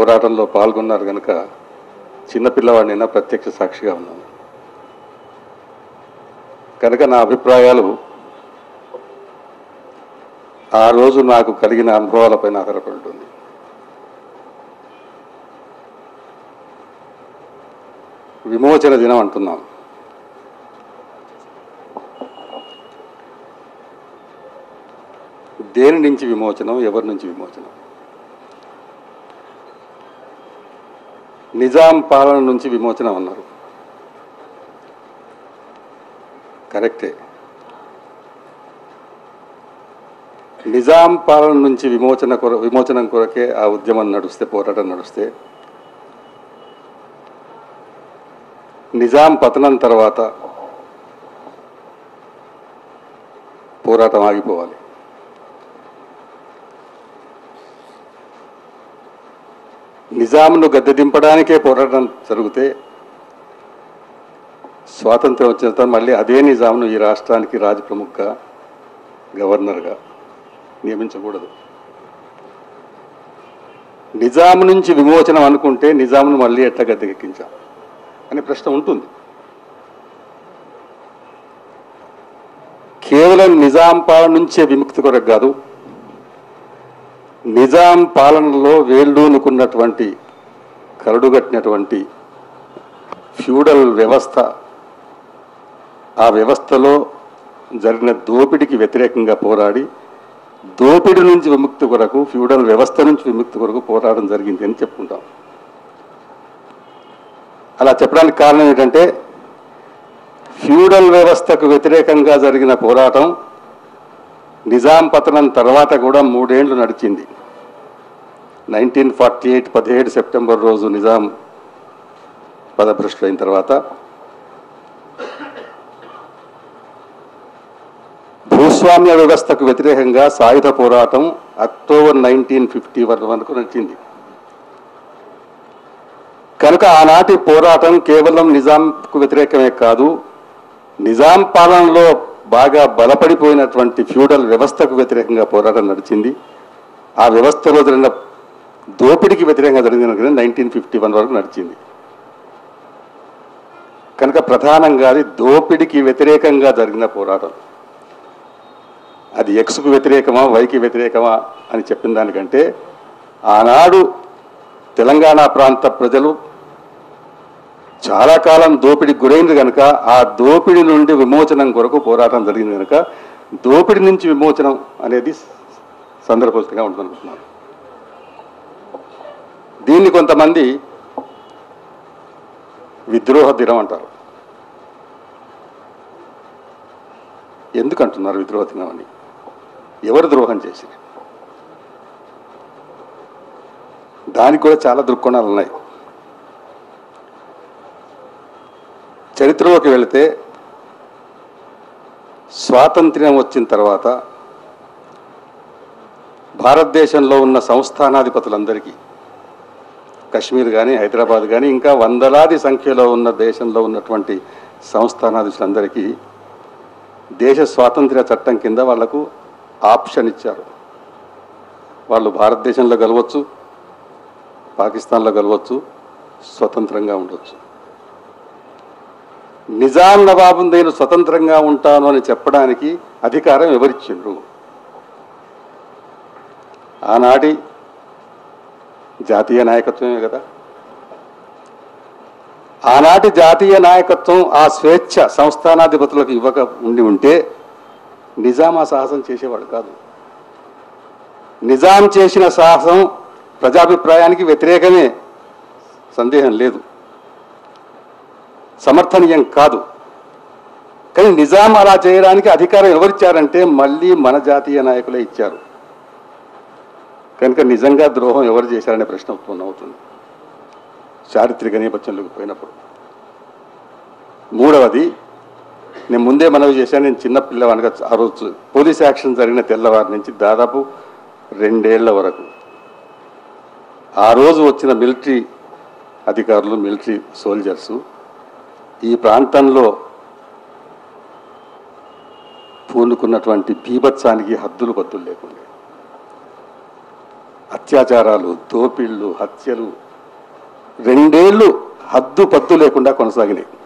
పోరాటంలో పాల్గొన్నారు కనుక చిన్నపిల్లవాడినైనా ప్రత్యక్ష సాక్షిగా ఉన్నాను కనుక నా అభిప్రాయాలు ఆ రోజు నాకు కలిగిన అనుభవాలపైన ఆధారపడి ఉంటుంది విమోచన దినం అంటున్నాం దేని నుంచి విమోచనం ఎవరి నుంచి విమోచనం నిజాం పాలన నుంచి విమోచనం అన్నారు కరెక్టే నిజాం పాలన నుంచి విమోచన కొర విమోచనం కొరకే ఆ ఉద్యమం నడుస్తే పోరాటం నడుస్తే నిజాం పతనం తర్వాత పోరాటం ఆగిపోవాలి నిజాంను గద్దె దింపడానికే పోరాటం జరిగితే స్వాతంత్రం వచ్చిన తర్వాత మళ్ళీ అదే నిజాంను ఈ రాష్ట్రానికి రాజ ప్రముఖగా గవర్నర్గా నియమించకూడదు నిజాం నుంచి విమోచనం అనుకుంటే నిజాంను మళ్ళీ ఎట్లా గద్దెకెక్కించాం అనే ప్రశ్న ఉంటుంది కేవలం నిజాం పాలన నుంచే విముక్తి కొరకు కాదు నిజాం పాలనలో వేళ్ళూనుకున్నటువంటి కరడుగట్టినటువంటి ఫ్యూడల్ వ్యవస్థ ఆ వ్యవస్థలో జరిగిన దోపిడికి వ్యతిరేకంగా పోరాడి దోపిడి నుంచి విముక్తి కొరకు ఫ్యూడల్ వ్యవస్థ నుంచి విముక్తి కొరకు పోరాటం జరిగింది అని చెప్పుకుంటాం అలా చెప్పడానికి కారణం ఏంటంటే ఫ్యూడల్ వ్యవస్థకు వ్యతిరేకంగా జరిగిన పోరాటం నిజాం పతనం తర్వాత కూడా మూడేళ్లు నడిచింది నైన్టీన్ ఫార్టీ ఎయిట్ పదిహేడు సెప్టెంబర్ రోజు నిజాం పదభ్రష్టులైన తర్వాత భూస్వామ్య వ్యవస్థకు వ్యతిరేకంగా సాయుధ పోరాటం అక్టోబర్ నైన్టీన్ ఫిఫ్టీ వన్ వరకు నడిచింది కనుక ఆనాటి పోరాటం కేవలం నిజాంకు వ్యతిరేకమే కాదు నిజాం పాలనలో బాగా బలపడిపోయినటువంటి ఫ్యూడల్ వ్యవస్థకు వ్యతిరేకంగా పోరాటం నడిచింది ఆ వ్యవస్థలో జరిగిన దోపిడికి వ్యతిరేకంగా జరిగిన నైన్టీన్ ఫిఫ్టీ వన్ వరకు నడిచింది కనుక ప్రధానంగా అది దోపిడికి వ్యతిరేకంగా జరిగిన పోరాటం అది ఎక్స్కు వ్యతిరేకమా వైకి వ్యతిరేకమా అని చెప్పిన దానికంటే ఆనాడు తెలంగాణ ప్రాంత ప్రజలు చాలా కాలం దోపిడికి గురైంది కనుక ఆ దోపిడి నుండి విమోచనం కొరకు పోరాటం జరిగింది కనుక దోపిడి నుంచి విమోచనం అనేది సందర్భోచితంగా ఉంటుందనుకుంటున్నాను దీన్ని కొంతమంది విద్రోహ దినం అంటారు ఎందుకు అంటున్నారు విద్రోహ దినం అని ఎవరు ద్రోహం చేసి దానికి కూడా చాలా దృక్కోణాలు ఉన్నాయి చరిత్రలోకి వెళితే స్వాతంత్ర్యం వచ్చిన తర్వాత భారతదేశంలో ఉన్న సంస్థానాధిపతులందరికీ కశ్మీర్ కానీ హైదరాబాద్ కానీ ఇంకా వందలాది సంఖ్యలో ఉన్న దేశంలో ఉన్నటువంటి సంస్థానాధీశులందరికీ దేశ స్వాతంత్ర్య చట్టం కింద వాళ్లకు ఆప్షన్ ఇచ్చారు వాళ్ళు భారతదేశంలో కలవచ్చు పాకిస్తాన్లో కలవచ్చు స్వతంత్రంగా ఉండొచ్చు నిజాం నవాబు నేను స్వతంత్రంగా ఉంటాను అని చెప్పడానికి అధికారం ఎవరిచ్చిండ్రు ఆనాటి జాతీయ నాయకత్వమే కదా ఆనాటి జాతీయ నాయకత్వం ఆ స్వేచ్ఛ సంస్థానాధిపతులకు ఇవ్వక ఉండి ఉంటే నిజాం ఆ సాహసం చేసేవాడు కాదు నిజాం చేసిన సాహసం ప్రజాభిప్రాయానికి వ్యతిరేకమే సందేహం లేదు సమర్థనీయం కాదు కానీ నిజాం అలా చేయడానికి అధికారం ఎవరిచ్చారంటే మళ్ళీ మన జాతీయ నాయకులే ఇచ్చారు కనుక నిజంగా ద్రోహం ఎవరు చేశారనే ప్రశ్న ఉత్పన్నమవుతుంది చారిత్రక నేపథ్యంలోకి పోయినప్పుడు మూడవది నేను ముందే మనవి చేశాను నేను చిన్న పిల్లవాడిగా ఆ రోజు పోలీస్ యాక్షన్ జరిగిన తెల్లవారి నుంచి దాదాపు రెండేళ్ల వరకు ఆ రోజు వచ్చిన మిలిటరీ అధికారులు మిలిటరీ సోల్జర్సు ఈ ప్రాంతంలో పూనుకున్నటువంటి బీభత్సానికి హద్దులు బద్దులు లేకుండా అత్యాచారాలు దోపిళ్ళు హత్యలు రెండేళ్లు హద్దు పద్దు లేకుండా కొనసాగినాయి